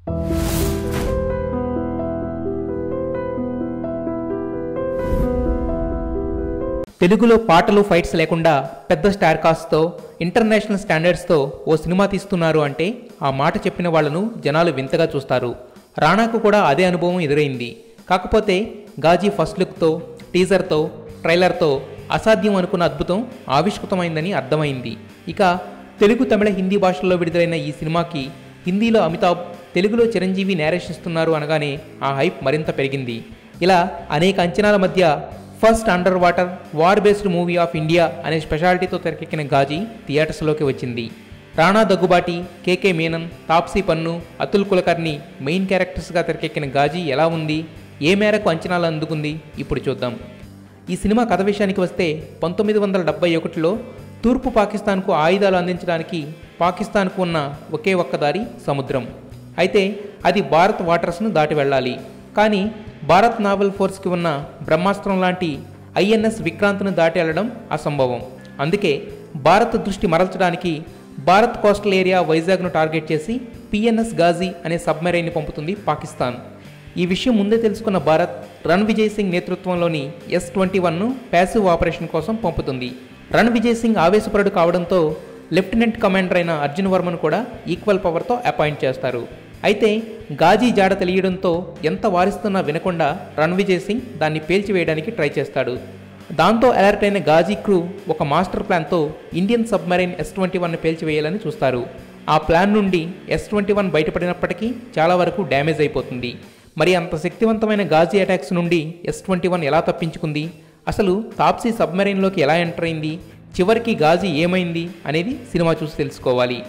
తెలుగులో పాటలు ఫైట్స్ లేకుండా పెద్ద స్టార్ కాస్ట్తో ఇంటర్నేషనల్ స్టాండర్డ్స్తో ఓ సినిమా తీస్తున్నారు అంటే ఆ మాట చెప్పిన వాళ్ళను జనాలు వింతగా చూస్తారు రాణాకు కూడా అదే అనుభవం ఎదురైంది కాకపోతే గాజీ ఫస్ట్ లుక్తో టీజర్తో ట్రైలర్తో అసాధ్యం అనుకున్న అద్భుతం ఆవిష్కృతమైందని అర్థమైంది ఇక తెలుగు తమిళ హిందీ భాషల్లో విడుదలైన ఈ సినిమాకి హిందీలో అమితాబ్ తెలుగులో చిరంజీవి నేరేషిస్తున్నారు అనగానే ఆ హైప్ మరింత పెరిగింది ఇలా అనేక అంచనాల మధ్య first under water war based movie of India అనే స్పెషాలిటీతో తెరకెక్కిన గాజీ థియేటర్స్లోకి వచ్చింది రాణా దగ్గుబాటి కేకే మీనన్ తాప్సీ పన్ను అతుల్ కులకర్ణి మెయిన్ క్యారెక్టర్స్గా తెరకెక్కిన గాజీ ఎలా ఉంది ఏ మేరకు అంచనాలు అందుకుంది ఇప్పుడు చూద్దాం ఈ సినిమా కథ విషయానికి వస్తే పంతొమ్మిది వందల డెబ్బై ఒకటిలో తూర్పు పాకిస్తాన్కు ఆయుధాలు అందించడానికి పాకిస్తాన్కు ఉన్న ఒకే ఒక్క దారి సముద్రం అయితే అది భారత్ వాటర్స్ను దాటి వెళ్ళాలి కానీ భారత్ నావల్ ఫోర్స్కి ఉన్న బ్రహ్మాస్త్రం లాంటి ఐఎన్ఎస్ విక్రాంత్ను దాటి వెళ్ళడం అసంభవం అందుకే భారత్ దృష్టి మరల్చడానికి భారత్ కోస్టల్ ఏరియా వైజాగ్ను టార్గెట్ చేసి పిఎన్ఎస్ గాజీ అనే సబ్మెరైన్ని పంపుతుంది పాకిస్తాన్ ఈ విషయం ముందే తెలుసుకున్న భారత్ రన్ విజయ్ సింగ్ నేతృత్వంలోని ఎస్ ట్వంటీ వన్ను ప్యాసివ్ ఆపరేషన్ కోసం పంపుతుంది రన్ విజయ్ సింగ్ ఆవేశపరుడు కావడంతో లెఫ్టినెంట్ కమాండర్ అయిన అర్జున్ వర్మను కూడా ఈక్వల్ పవర్తో అపాయింట్ చేస్తారు అయితే గాజీ జాడ తెలియడంతో ఎంత వారిస్తున్నా వినకుండా రన్ విజయ్ సింగ్ దాన్ని పేల్చివేయడానికి ట్రై చేస్తాడు దాంతో అలర్ట్ అయిన గాజీ క్రూ ఒక మాస్టర్ ప్లాన్తో Indian submarine S twenty one పేల్చివేయాలని చూస్తారు ఆ ప్లాన్ నుండి ఎస్ ట్వంటీ వన్ బయటపడినప్పటికీ చాలా వరకు డ్యామేజ్ అయిపోతుంది మరి అంత శక్తివంతమైన గాజీ అటాక్స్ నుండి ఎస్ ట్వంటీ వన్ ఎలా తప్పించుకుంది అసలు తాప్సీ సబ్మెరైన్లోకి ఎలా ఎంటర్ అయింది చివరికి గాజీ ఏమైంది అనేది సినిమా చూసి తెలుసుకోవాలి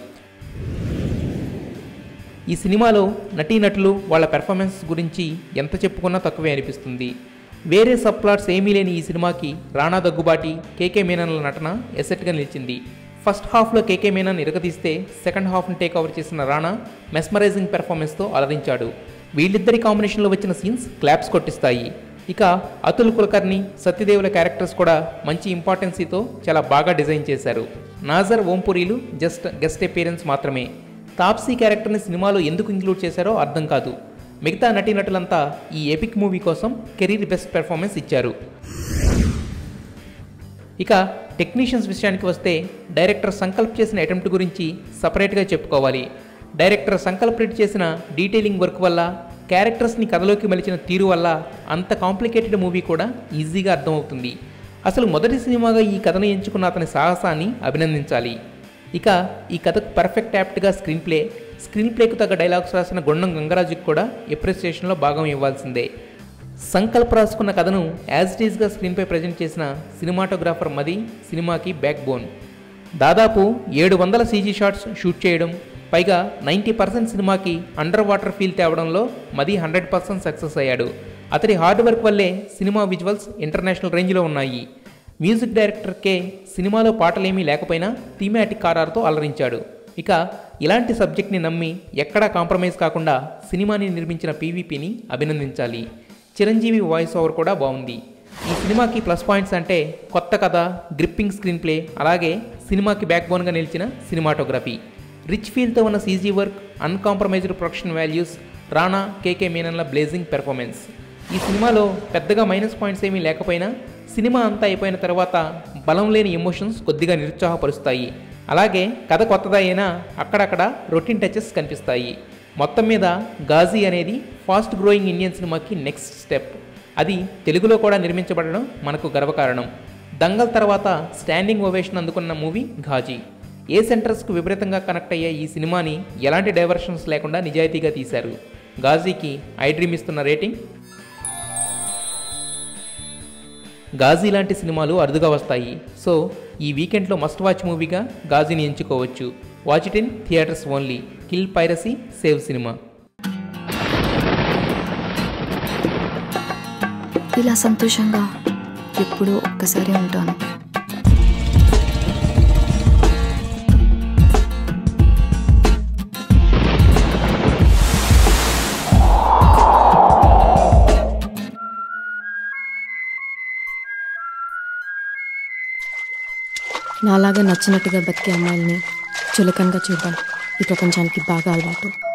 ఈ సినిమాలో నటీనటులు వాళ్ళ పెర్ఫార్మెన్స్ గురించి ఎంత చెప్పుకున్నా తక్కువే అనిపిస్తుంది వేరే సబ్ ప్లాట్స్ ఏమీ లేని ఈ సినిమాకి రాణా దగ్గుబాటి కేకే మీనన్ల నటన ఎసెట్గా నిలిచింది ఫస్ట్ హాఫ్లో కేకే మీనన్ ఇరగదీస్తే సెకండ్ హాఫ్ను టేక్ ఓవర్ చేసిన రాణా మెస్మరైజింగ్ పెర్ఫార్మెన్స్తో అలరించాడు వీళ్ళిద్దరి కాంబినేషన్లో వచ్చిన సీన్స్ క్లాప్స్ కొట్టిస్తాయి ఇక అతుల్ కులకర్ణి సత్యదేవుల క్యారెక్టర్స్ కూడా మంచి ఇంపార్టెన్సీతో చాలా బాగా డిజైన్ చేశారు నాజర్ ఓంపురీలు జస్ట్ గెస్ట్ అపీరెన్స్ మాత్రమే తాప్సీ క్యారెక్టర్ని సినిమాలో ఎందుకు ఇంక్లూడ్ చేశారో అర్థం కాదు మిగతా నటీనటులంతా ఈ ఎపిక్ మూవీ కోసం కెరీర్ బెస్ట్ పెర్ఫార్మెన్స్ ఇచ్చారు ఇక టెక్నీషియన్స్ విషయానికి వస్తే డైరెక్టర్ సంకల్ప్ చేసిన అటెంప్ట్ గురించి సపరేట్గా చెప్పుకోవాలి డైరెక్టర్ సంకల్ప్ రెడ్డి చేసిన డీటెయిలింగ్ వర్క్ వల్ల క్యారెక్టర్స్ని కథలోకి మలిచిన తీరు వల్ల అంత కాంప్లికేటెడ్ మూవీ కూడా ఈజీగా అర్థమవుతుంది అసలు మొదటి సినిమాగా ఈ కథను ఎంచుకున్న అతని సాహసాన్ని అభినందించాలి ఇక ఈ కథకు పర్ఫెక్ట్ యాప్ట్గా స్క్రీన్ ప్లే స్క్రీన్ ప్లేకు తగ్గ డైలాగ్స్ రాసిన గుండం గంగరాజుకి కూడా ఎప్రిసియేషన్లో భాగం ఇవ్వాల్సిందే సంకల్ప రాసుకున్న కథను యాజ్ ఇట్ ఈస్గా స్క్రీన్పై ప్రజెంట్ చేసిన సినిమాటోగ్రాఫర్ మది సినిమాకి బ్యాక్ బోన్ దాదాపు ఏడు వందల సీజీ షాట్స్ షూట్ చేయడం పైగా నైంటీ పర్సెంట్ సినిమాకి అండర్ వాటర్ ఫీల్ తేవడంలో మది హండ్రెడ్ పర్సెంట్ సక్సెస్ అయ్యాడు అతడి హార్డ్ వర్క్ వల్లే సినిమా విజువల్స్ ఇంటర్నేషనల్ రేంజ్లో ఉన్నాయి మ్యూజిక్ డైరెక్టర్ కే సినిమాలో పాటలేమీ లేకపోయినా థీమాటిక్ కారార్తో అలరించాడు ఇక ఇలాంటి సబ్జెక్ట్ని నమ్మి ఎక్కడా కాంప్రమైజ్ కాకుండా సినిమాని నిర్మించిన పీవీపీని అభినందించాలి చిరంజీవి వాయిస్ ఓవర్ కూడా బాగుంది ఈ సినిమాకి ప్లస్ పాయింట్స్ అంటే కొత్త కథ గ్రిప్పింగ్ స్క్రీన్ ప్లే అలాగే సినిమాకి బ్యాక్ బోన్గా నిలిచిన సినిమాటోగ్రఫీ రిచ్ ఫీల్తో ఉన్న CG work uncompromised production values Rana K K మీనన్ల బ్లేజింగ్ పెర్ఫార్మెన్స్ ఈ సినిమాలో పెద్దగా మైనస్ పాయింట్స్ ఏమీ లేకపోయినా సినిమా అంతా అయిపోయిన తర్వాత బలం లేని ఎమోషన్స్ కొద్దిగా నిరుత్సాహపరుస్తాయి అలాగే కథ కొత్తదా అయినా అక్కడక్కడ రొటీన్ టచెస్ కనిపిస్తాయి మొత్తం మీద గాజీ అనేది ఫాస్ట్ గ్రోయింగ్ ఇండియన్ సినిమాకి నెక్స్ట్ స్టెప్ అది తెలుగులో కూడా నిర్మించబడడం మనకు గర్వకారణం దంగల్ తర్వాత స్టాండింగ్ ఓవేషన్ అందుకున్న మూవీ ఘాజీ ఏ సెంటర్స్కు విపరీతంగా కనెక్ట్ అయ్యే ఈ సినిమాని ఎలాంటి డైవర్షన్స్ లేకుండా నిజాయితీగా తీశారు గాజీకి ఐ డ్రీమ్ ఇస్తున్న రేటింగ్ గాజీ లాంటి సినిమాలు అరుదుగా వస్తాయి సో ఈ వీకెండ్లో మస్ట్ వాచ్ మూవీగా గాజీని ఎంచుకోవచ్చు watch it in theatres only kill piracy save cinema ఇలా సంతోషంగా ఎప్పుడూ ఒక్కసారి ఉంటాను నాలాగా నచ్చినట్టుగా బతికే అమ్మాయిల్ని చులకనగా చూడడం ఈ ప్రపంచానికి బాగా అలవాటు